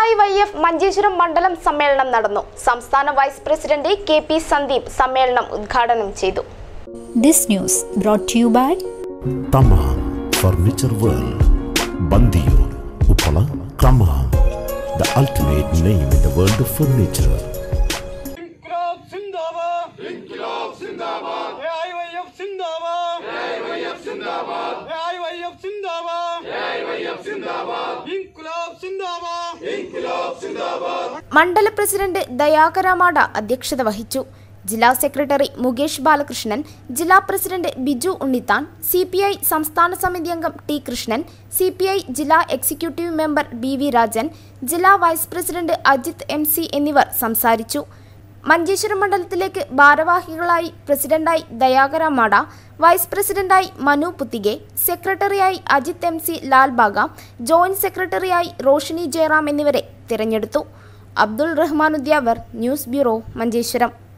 I Y F Manjeshwaram മണ്ഡലം സമ്മേളനം നടന്നു സംസ്ഥാന vice president K P Sandeep സമ്മേളനം ഉദ്ഘാടനം ചെയ്തു This news brought to you by Thamam Furniture World Bandiyur Uppala Thamam the ultimate name in the world of furniture ഇൻക്ലാബ് സിന്ദാബാദ് ഇൻക്ലാബ് സിന്ദാബാദ് എഐവൈഎഫ് സിന്ദാബാദ് എഐവൈഎഫ് സിന്ദാബാദ് എഐവൈഎഫ് സിന്ദാബാദ് എഐവൈഎഫ് സിന്ദാബാദ് ഇൻക്ലാബ് സിന്ദാബാദ് ഇൻക്ലാബ് സിന്ദാബാദ് മണ്ഡല പ്രസിഡന്റ് ദയാകരമാട അധ്യക്ഷത വഹിച്ചു ജില്ലാ സെക്രട്ടറി മുകേഷ് ബാലകൃഷ്ണൻ ജില്ലാ president Biju Unnithan C P I സംസ്ഥാന സമിതി അംഗം T Krishnan C P I ജില്ലാ executive member B V Rajan ജില്ലാ vice president Ajith M C എന്നിവർ സംസാരിച്ചു മഞ്ചേശ്വരം മണ്ഡലത്തിലേക്ക് ഭാരവാഹികളായി പ്രസിഡന്റായി ദയാകര മാട വൈസ് പ്രസിഡന്റായി മനു പുത്തികെ സെക്രട്ടറിയായി അജിത് എം സി ലാൽബാഗ ജോയിന്റ് സെക്രട്ടറിയായി റോഷിനി ജയറാം എന്നിവരെ തിരഞ്ഞെടുത്തു അബ്ദുൾ റഹ്മാനുദ്യാവർ ന്യൂസ് ബ്യൂറോ മഞ്ചേശ്വരം